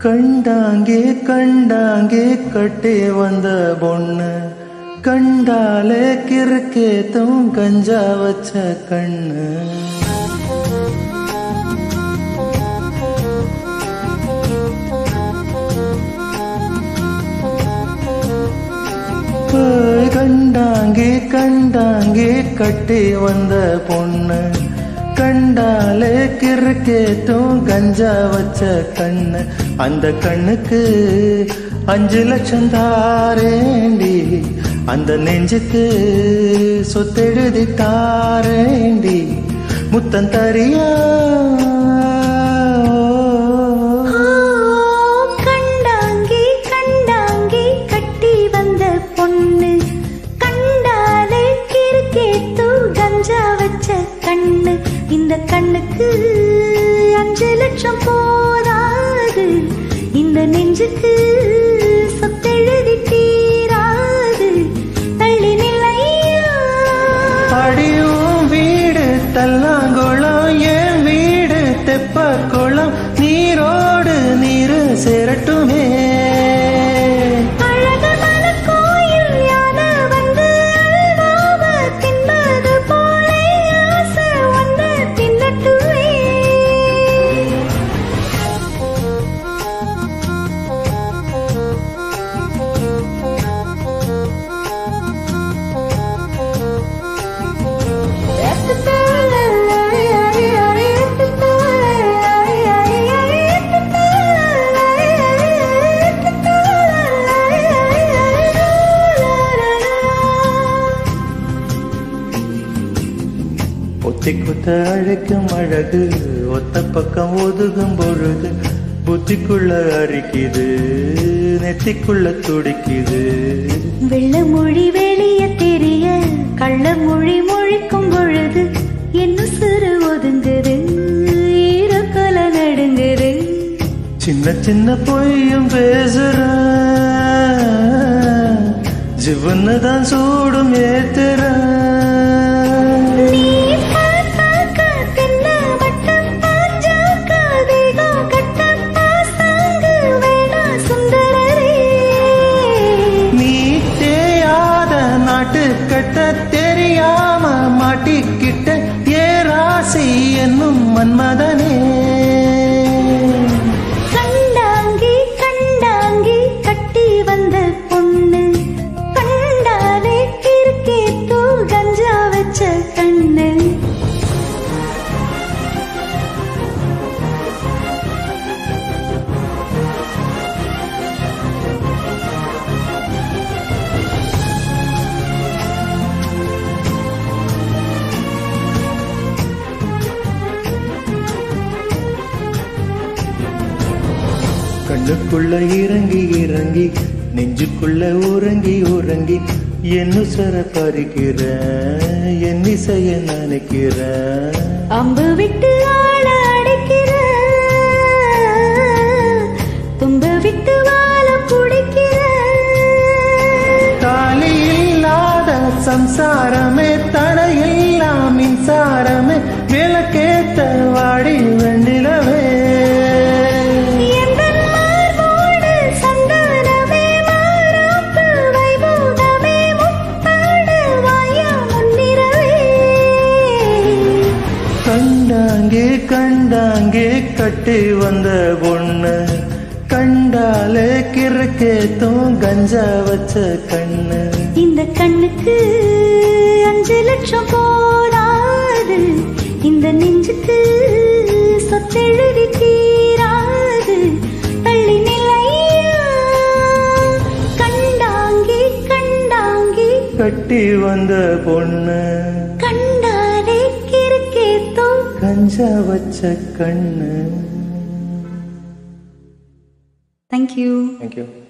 கண்டாங்கே கண்டாங்கே கட்டி வந்த பொண்ணு கண்டாலே கிறுக்கேத்தும் கஞ்சா வச்ச கண்ணு போய் கண்டாங்கே கண்டாங்கே கட்டி வந்த பொண்ணு கண்டாலே கிறுக்கேத்தும் கஞ்சா வச்ச கண்ணு அந்த கண்ணுக்கு அஞ்சு லட்சம் தாரேண்டி அந்த நெஞ்சுக்கு சொத்தெழுதி தாரேண்டி முத்தம் தரியா கண்டாங்கே கண்டாங்கே கட்டி வந்த பொண்ணு கண்டாலே கிறுக்கேத்து கஞ்சா வச்ச கண்ணு இந்த கண்ணுக்கு அஞ்சு லட்சம் போதாது இந்த நெஞ்சுக்கு சொத்தெழுதி தீராது தள்ளி நிலையா அடியும் வீடு தல்லாங்குளம் என் வீடு தெப்பக்குளம் நீரோடு நீரு சேரட்டுமே அழகமான கோயில் யானை வந்து அல்வாவ தின்பது போல ஆசை வந்து தின்னட்டுமே ஒத்தி குத்த அழைக்கும் அழகு ஒத்த பக்கம் ஒதுகும் பொழுது புத்திக்குள்ள அரிக்குது நெத்திக்குள்ள துடிக்குது வெள்ள மொழி வெளிய தெரிய கள்ள மொழி மொழிக்கும் பொழுது என்ன சிறு ஒதுங்குது ஈரக்கல நடுங்குது சின்ன சின்ன பொய்யும் பேசுற ஜிவன்னு தான் சூடும் ஏத்துற நீ பார்த்தாக்க தென்ன வட்டம் பாஞ்சாக்க தேகம் கட்ட பாசாங்கு வேணா சுந்தரரே நீ தேயாத நாட்டு கட்ட தெரியாம மாட்டிக்கிட்ட ஏ ராசி என்னும் மன்மதனே கண்டாங்கி கண்டாங்கி கட்டி வந்த பொண்ணு கண்டாலே கிறுக்கே தூ கஞ்சா வச்ச கண்ணு கண்ணுக்குள்ள இறங்கி இறங்கி நெஞ்சுக்குள்ள உறங்கி உறங்கி என்ன சர பறிக்கிற என் இசைய நினைக்கிற அம்பு விட்டு ஆள அடைக்கிற தும்பு விட்டு வாழ குடிக்கிற தாலி இல்லாத சம்சாரமே தடையெல்லாம் மின்சாரமே விளக்கேத்த வாடி வெண்ணிலவே எந்தன் மார்போடு சந்தனமே மாறாப்பு வைபோகமே முத்தாடு வாயா முன்னிரவே கண்டாங்கே கண்டாங்கே கட்டி வந்த பொண்ணு கண்டாலே கிறுக்கேத்தும் கஞ்சா வச்ச கண்ணு இந்த கண்ணுக்கு அஞ்சு லட்சம் போராது இந்த நெஞ்சுக்கு சொத்தெழுதி தீராது தள்ளி நிலையா கண்டாங்கி கண்டாங்கி கட்டி வந்த பொண்ணு கண்டாலே கிறுக்கேத்தோ கஞ்சா வச்ச கண்ணு தேங்க்யூ தேங்க்யூ